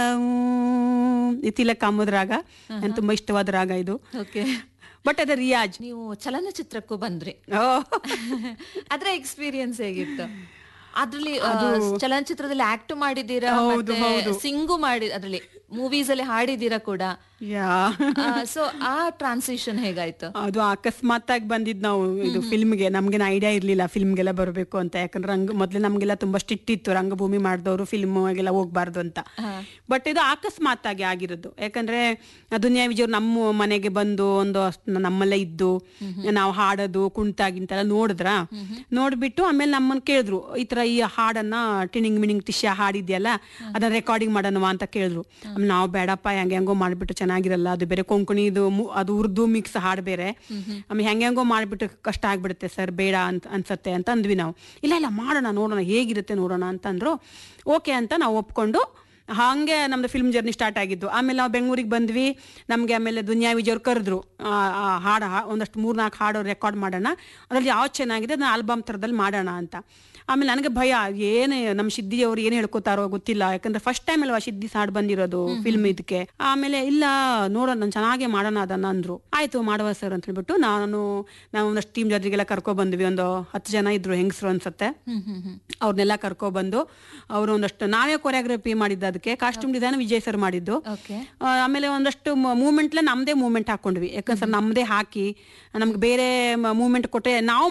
ತಿಲಕ್ ಕಾಮದ ರಾಗ ನನ್ ತುಂಬಾ ಇಷ್ಟವಾದ ರಾಗ ಇದು ಓಕೆ ಬಟ್ ಅದ ರಿಯಾಜ್ ನೀವು ಚಲನಚಿತ್ರಕ್ಕೂ ಬಂದ್ರಿ ಓ ಅದ್ರ ಎಕ್ಸ್ಪೀರಿಯನ್ಸ್ ಹೇಗಿತ್ತು ಅದ್ರಲ್ಲಿ ಆ, ಚಲನಚಿತ್ರದಲ್ಲಿ ಆಕ್ಟ್ ಮಾಡಿದೀರಾ ಹೌದು, ಮತ್ತೆ ಸಿಂಗು ಮಾಡಿ ಅದ್ರಲ್ಲಿ ಮೂವೀಸ್ ಅಲ್ಲಿ ಹಾಡಿದೀರಾ ಕೂಡ ಯಾ ಸೊ ಆ ಟ್ರಾನ್ಸಿಷನ್ ಹೇಗಾಯ್ತು ಅದು ಅಕಸ್ಮಾತ್ ಆಗಿ ಬಂದಿದ್ ನಾವು ಇದು ಫಿಲ್ಮ್ಗೆ ನಮ್ಗೇನು ಐಡಿಯಾ ಇರ್ಲಿಲ್ಲ ಫಿಲ್ಮ್ಗೆಲ್ಲ ಬರಬೇಕು ಅಂತ ಯಾಕಂದ್ರೆ ರಂಗ ಮೊದ್ಲು ನಮ್ಗೆಲ್ಲ ತುಂಬಾ ಸ್ಟ್ರಿಕ್ಟ್ ಇತ್ತು ರಂಗಭೂಮಿ ಮಾಡಿದವರು ಫಿಲ್ಮ್ ಗೆಲ್ಲ ಹೋಗ್ಬಾರ್ದು ಅಂತ ಬಟ್ ಇದು ಅಕಸ್ಮಾತ್ ಆಗಿ ಆಗಿರೋದು ಯಾಕಂದ್ರೆ ದುನಿಯಾ ವಿಜಯ್ ನಮ್ಮ ಮನೆಗೆ ಬಂದು ಒಂದು ಅಷ್ಟ್ ನಮ್ಮಲ್ಲೇ ಇದ್ದು ನಾವು ಹಾಡೋದು ಕುಣಿತ ಗಿಂತೆಲ್ಲ ನೋಡಿದ್ರ ನೋಡ್ಬಿಟ್ಟು ಆಮೇಲೆ ನಮ್ಮನ್ನ ಕೇಳಿದ್ರು ಈ ತರ ಈ ಹಾಡನ್ನ ಟಿಣಿಂಗ್ ಮಿಣಿಂಗ್ ಟಿಶ್ಯ ಹಾಡಿದ್ಯಲ್ಲ ಅದನ್ನ ರೆಕಾರ್ಡಿಂಗ್ ಮಾಡೋಣವಾ ಅಂತ ಕೇಳಿದ್ರು ಆಮೇಲೆ ನಾವು ಬೇಡಪ್ಪ ಹೆಂಗೆ ಹೆಂಗೋ ಮಾಡ್ಬಿಟ್ಟು ಚೆನ್ನಾಗಿರಲ್ಲ ಅದು ಬೇರೆ ಕೊಂಕಣಿ ಇದು ಮು- ಅದು ಉರ್ದು ಮಿಕ್ಸ್ ಹಾಡು ಬೇರೆ ಆಮೇಲೆ ಹೆಂಗೆ ಹೆಂಗೋ ಮಾಡ್ಬಿಟ್ಟು ಕಷ್ಟ ಆಗ್ಬಿಡುತ್ತೆ ಸರ್ ಬೇಡ ಅಂತ ಅನ್ಸತ್ತೆ ಅಂತ ಅಂದ್ವಿ ನಾವು ಇಲ್ಲ ಇಲ್ಲ ಮಾಡೋಣ ನೋಡೋಣ ಹೇಗಿರುತ್ತೆ ನೋಡೋಣ ಅಂತಂದ್ರು ಓಕೆ ಅಂತ ನಾವು ಒಪ್ಕೊಂಡು ಹಾಗೆ ನಮ್ದು ಫಿಲ್ಮ್ ಜರ್ನಿ ಸ್ಟಾರ್ಟ್ ಆಗಿದ್ದು ಆಮೇಲೆ ನಾವು ಬೆಂಗಳೂರಿಗೆ ಬಂದ್ವಿ ನಮಗೆ ಆಮೇಲೆ ದುನಿಯಾ ವಿಜಯ್ ಅವ್ರು ಕರೆದ್ರು ಆ, ಆ ಹಾಡು ಹಾ- ಒಂದಷ್ಟು ಮೂರ್ನಾಲ್ಕು ಹಾಡು ರೆಕಾರ್ಡ್ ಮಾಡೋಣ ಅದ್ರಲ್ಲಿ ಯಾವ್ದು ಚೆನ್ನಾಗಿದೆ ಅದನ್ನ ಆಲ್ಬಮ್ ಥರದಲ್ಲಿ ಮಾಡೋಣ ಅಂತ ಆಮೇಲೆ ನನಗೆ ಭಯ ಏನು ನಮ್ಮ ಸಿದ್ದಿ ಅವ್ರು ಏನು ಹೇಳ್ಕೊತಾರೋ ಗೊತ್ತಿಲ್ಲ ಯಾಕಂದ್ರೆ ಫಸ್ಟ್ ಟೈಮ್ ಅಲ್ವಾ ಸಿದ್ದಿ ಹಾಡು ಬಂದಿರೋದು ಫಿಲ್ಮ್ ಇದಕ್ಕೆ ಆಮೇಲೆ ಇಲ್ಲ ನೋಡೋಣ ನಾನು ಚೆನ್ನಾಗೆ ಮಾಡೋಣ ಅದನ್ನ ಅಂದ್ರು ಆಯ್ತು ಮಾಡುವ ಸರ್ ಅಂತ ಹೇಳ್ಬಿಟ್ಟು ನಾನು ನಾವು ಒಂದಷ್ಟು ಟೀಮ್ ಜೊತೆಗೆಲ್ಲ ಕರ್ಕೊ ಬಂದ್ವಿ ಒಂದು ಹತ್ತು ಜನ ಇದ್ರು ಹೆಂಗಸರು ಅನ್ಸತ್ತೆ ಅವ್ರನ್ನೆಲ್ಲ ಕರ್ಕೊ ಬಂದು ಅವರು ಒಂದಷ್ಟು ನಾವೇ ಕೊರಿಯೋಗ್ರಫಿ ಮಾಡಿದ್ದು ಅದಕ್ಕೆ ಕಾಸ್ಟ್ಯೂಮ್ ಡಿಸೈನ್ ವಿಜಯ್ ಸರ್ ಮಾಡಿದ್ದು ಓಕೆ ಆ, ಆಮೇಲೆ ಒಂದಷ್ಟು ಮೂಮೆಂಟ್ಲೆ ನಮ್ದೇ ಮೂಮೆಂಟ್ ಹಾಕೊಂಡ್ವಿ ಯಾಕಂದ್ರೆ ನಮ್ದೇ ಹಾಕಿ ನಮ್ಗೆ ಬೇರೆ ಮೂಮೆಂಟ್ ಕೊಟ್ಟೆ ನಾವು